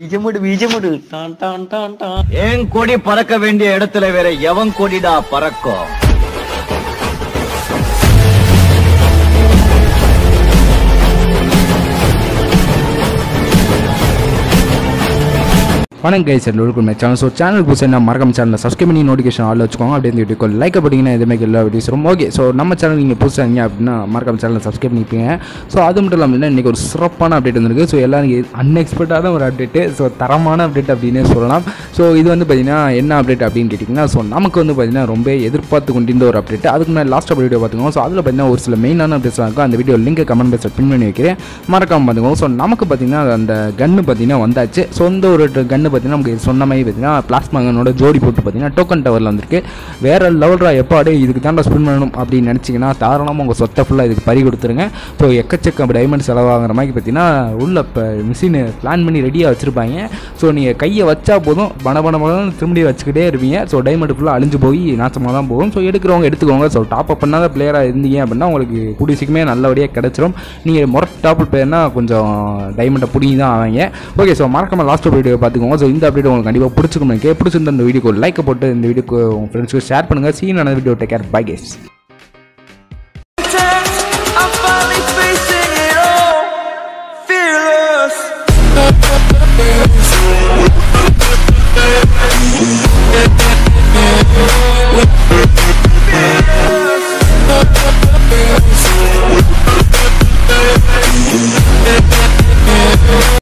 பீஜமுடு பீஜமுடு டான் டான் டான் டான் என் கொடி பறக்க வேண்டிய இடத்துல வேற எவன் கொடிடா பறக்கும் வணக்கம் கைஸ் எல்லோருக்கும் மை சேனல் ஸோ சேனல் புதுசாக நான் மறக்காம சேனலில் சப்ஸ்கிரைப் பண்ணி நோட்டிஃபிகேஷன் ஆள் வச்சுக்கோங்க அப்படியே இந்த வீடியோ லைக் பண்ணிங்கன்னா எதுவுமே எல்லா வீடியோஸ் ரொம்ப ஓகே ஸோ நம்ம சேனல் நீங்கள் புதுசாக இருந்தீங்க அப்படின்னா மறக்காம சேனலில் சப்ஸ்கிரைப் பண்ணிப்பீங்க ஸோ அது மட்டும் இல்லாமல் இன்றைக்கி ஒரு சிறப்பான அப்டேட் வந்திருக்கு ஸோ எல்லாரும் அன்எக்ஸ்பெக்டான ஒரு அப்டேட்டு ஸோ தரமான அப்டேட் அப்படின்னே சொல்லலாம் ஸோ இது வந்து பார்த்தீங்கன்னா என்ன அப்டேட் அப்படின்னு கேட்டிங்கன்னா ஸோ நமக்கு வந்து பார்த்தீங்கன்னா ரொம்ப எதிர்பார்த்து கொண்டிருந்த ஒரு அப்டேட் அதுக்கு முன்னாடி லாஸ்ட் வீடியோ பார்த்துக்கோங்க ஸோ அதில் பார்த்தீங்கன்னா ஒரு சில மெயினான அப்டேட்ஸ்லாம் இருக்கும் அந்த வீடியோ லிங்க் கமெண்ட் பேஸில் பின் பண்ணி வைக்கிறேன் மறக்காம பார்த்துக்கோங்க ஸோ நமக்கு பார்த்தீங்கன்னா அந்த கன்று பார்த்தீங்கன்னா வந்தாச்சு ஸோ இந்த ஒரு கன்று பார்த்தீங்கன்னா நமக்கு சொன்ன மாதிரி பார்த்தீங்கன்னா பிளாஸ்மா கன்னோட ஜோடி போட்டு பார்த்தீங்கன்னா டோக்கன் டவரில் வந்திருக்கு வேற லெவல்ரா எப்போ அடே இதுக்கு தாண்டா ஸ்பின் பண்ணணும் அப்படின்னு நினச்சிங்கன்னா தாராளமாக உங்கள் சொத்தை ஃபுல்லாக இதுக்கு பறி கொடுத்துருங்க ஸோ எக்கச்சக்க டைமண்ட் செலவாகிற மாதிரி பார்த்தீங்கன்னா உள்ள இப்போ மிஷின் பிளான் பண்ணி ரெடியாக வச்சுருப்பாங்க ஸோ நீங்கள் கையை வச்சா போதும் பண பண பணம் திரும்பி வச்சுக்கிட்டே இருப்பீங்க ஸோ டைமண்ட் ஃபுல்லாக அழிஞ்சு போய் நாசமாக தான் போகும் ஸோ எடுக்கிறவங்க எடுத்துக்கோங்க ஸோ டாப் அப் பண்ணாத பிளேயராக இருந்தீங்க அப்படின்னா உங்களுக்கு கூடிய சீக்கிரமே நல்லபடியாக கிடச்சிரும் நீங்கள் முறை டாப் பிளேயர்னா கொஞ்சம் டைமண்டை பிடிங்கி தான் ஆவாங்க ஓகே ஸோ மறக்காம லாஸ்ட் வீடியோ பார்த்துக்கோங்க ஸோ இந்த அப்டேட் உங்களுக்கு கண்டிப்பாக பிடிச்சிக்கணும் பிடிச்சிருந்த இந்த வீடியோக்கு லைக் போட்டு இந்த வீடியோக்கு உங்கள் ஃப்ரெண்ட்ஸ்க்கு ஷேர் பண்ணுங்கள் சீன் video take care bye case